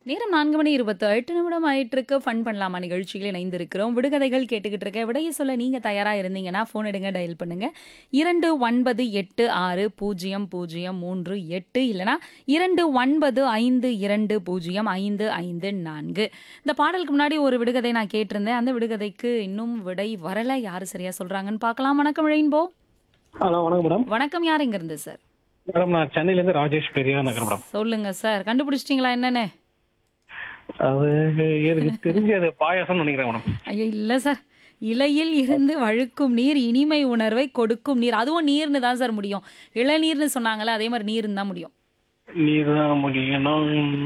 நேரம் நான்கு மணி இருபத்தி எட்டு நிமிடம் ஆயிட்டு இருக்கு ஃபன் பண்ணலாமா நிகழ்ச்சியில் இணைந்திருக்கிறோம் விடுகதைகள் கேட்டுக்கிட்டு இருக்க விடைய சொல்ல நீங்க தயாரா இருந்தீங்கன்னா ஃபோன் எடுங்க டயல் பண்ணுங்க இரண்டு ஒன்பது எட்டு ஆறு பூஜ்ஜியம் பூஜ்ஜியம் மூன்று எட்டு இல்லனா இரண்டு ஒன்பது ஐந்து இரண்டு பூஜ்ஜியம் ஐந்து ஐந்து நான்கு இந்த பாடலுக்கு முன்னாடி ஒரு விடுகதை நான் கேட்டிருந்தேன் அந்த விடுகதைக்கு இன்னும் விடை வரல யாரு சரியா சொல்றாங்கன்னு பார்க்கலாம் வணக்கம் ரெயின்போ ஹலோ வணக்கம் மேடம் வணக்கம் யார் இங்க இருந்து சார் மேடம் நான் சென்னையிலேருந்து ராஜேஷ் பெரியா நகர் மேடம் சொல்லுங்க சார் கண்டுபிடிச்சிட்டீங்களா என்னன்னு அது எனக்கு தெரிஞ்சு அது பாயாசம்னு நினைக்கிறேன் மேடம் ஐயோ இல்ல சார் இலையில் இருந்து வழுக்கும் நீர் இனிமை உணர்வை கொடுக்கும் நீர் அதுவும் நீர்னு தான் சார் முடியும் இளநீர்னு சொன்னாங்கல்ல அதே மாதிரி நீர்னு தான் முடியும் நீர் தான் முடியணும்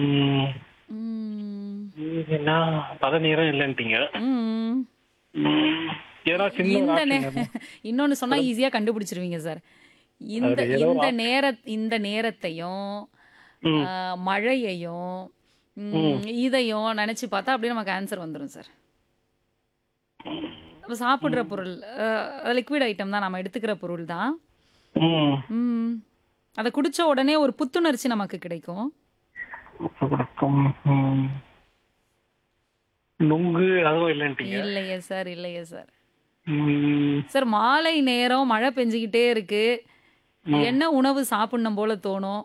உம், நீர்னா பத நீரம் இல்லைன்ட்டீங்க உம். ம், ஏன்னா சின்ன ஒரு இந்த option நே வேணும். இன்னொன்னு சொன்னா ஈஸியா கண்டுபிடிச்சிருவீங்க சார் இந்த அது ஏதோ இந்த நேர இந்த நேரத்தையும் ம். ஆ, மழையையும் ம், இதையும் நினைச்சு பார்த்தா அப்படியே நமக்கு ஆன்சர் வந்துடும் சார் அப்ப சாப்பிடுற பொருள் லிக்விட் ஐட்டம் தான் நம்ம எடுத்துக்கிற பொருள் தான் ம். ம் அதை குடிச்ச உடனே ஒரு புத்துணர்ச்சி நமக்கு கிடைக்கும் உப்பு கொடுக்கும். ம். நுங்கு அதுவும் இல்லைன்ட்டீங்க இல்லையே சார் இல்லையே சார் ம். சார் மாலை நேரம் மழை பெஞ்சுக்கிட்டே இருக்கு என்ன உணவு சாப்பிடணும் போல தோணும்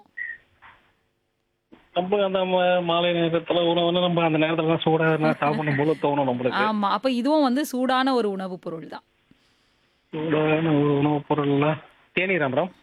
நம்ம அந்த ம- மாலை நேரத்துல உணவுனா நம்ம அந்த நேரத்துல தான் சூடா இருந்தா சாப்பிடணும் போல தோணும் நம்மளுக்கு ஆமா அப்ப இதுவும் வந்து சூடான ஒரு உணவுப் பொருள் தான் சூடான ஒரு உணவுப் பொருள்லாம் தேநீரா மேடம்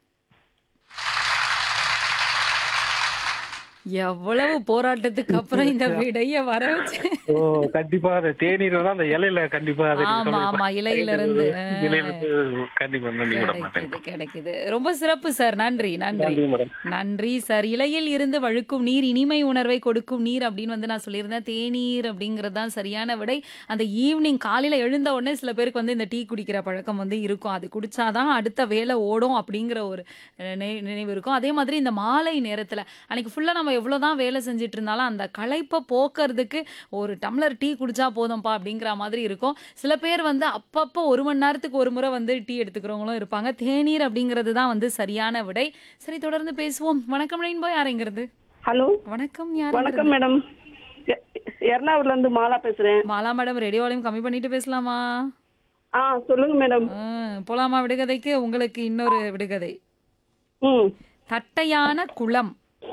எவ்வளவு போராட்டத்துக்கு அப்புறம் இந்த விடைய வர வச்சு ஓ கண்டிப்பா அந்த தேநீர் தான் அந்த இலையில கண்டிப்பா அது நீங்க ஆமா சொல்றது ஆமா இலையில இருந்து ஆ, இலையில இருந்து கண்டிப்பா நன்றி மேடம் கிடைக்குது கிடைக்குது ரொம்ப சிறப்பு சார் நன்றி நன்றி நன்றி மேடம் நன்றி சார் இலையில் இருந்து வழுக்கும் நீர் இனிமை உணர்வை கொடுக்கும் நீர் அப்படின்னு வந்து நான் சொல்லியிருந்தேன் தேநீர் அப்படிங்கிறது தான் சரியான விடை அந்த ஈவினிங் காலையில எழுந்த உடனே சில பேருக்கு வந்து இந்த டீ குடிக்கிற பழக்கம் வந்து இருக்கும் அது குடிச்சாதான் அடுத்த வேலை ஓடும் அப்படிங்கிற ஒரு அஹ், நினை- நினைவு இருக்கும் அதே மாதிரி இந்த மாலை நேரத்துல அன்னைக்கு ஃபுல்லா நம்ம எவ்வளவுதான் வேலை செஞ்சுட்டு இருந்தாலும் அந்த களைப்பை போக்குறதுக்கு ஒரு டம்ளர் டீ குடிச்சா போதும்பா அப்படிங்கிற மாதிரி இருக்கும் சில பேர் வந்து அப்பப்போ ஒரு மணி நேரத்துக்கு ஒரு முறை வந்து டீ எடுத்துக்கிறவங்களும் இருப்பாங்க தேநீர் அப்படிங்கிறது தான் வந்து சரியான விடை சரி தொடர்ந்து பேசுவோம் வணக்கம் ரெயின்போ யாருங்கிறது ஹலோ வணக்கம் யார் வணக்கம் மேடம் எ- எர்ணாகுளம்ல இருந்து மாலா பேசுறேன் மாலா மேடம் ரேடியோ வால்யூம் கம்மி பண்ணிட்டு பேசலாமா ஆ சொல்லுங்க மேடம் ஆ, போலாமா விடுகதைக்கு உங்களுக்கு இன்னொரு விடுகதை ம் தட்டையான குளம்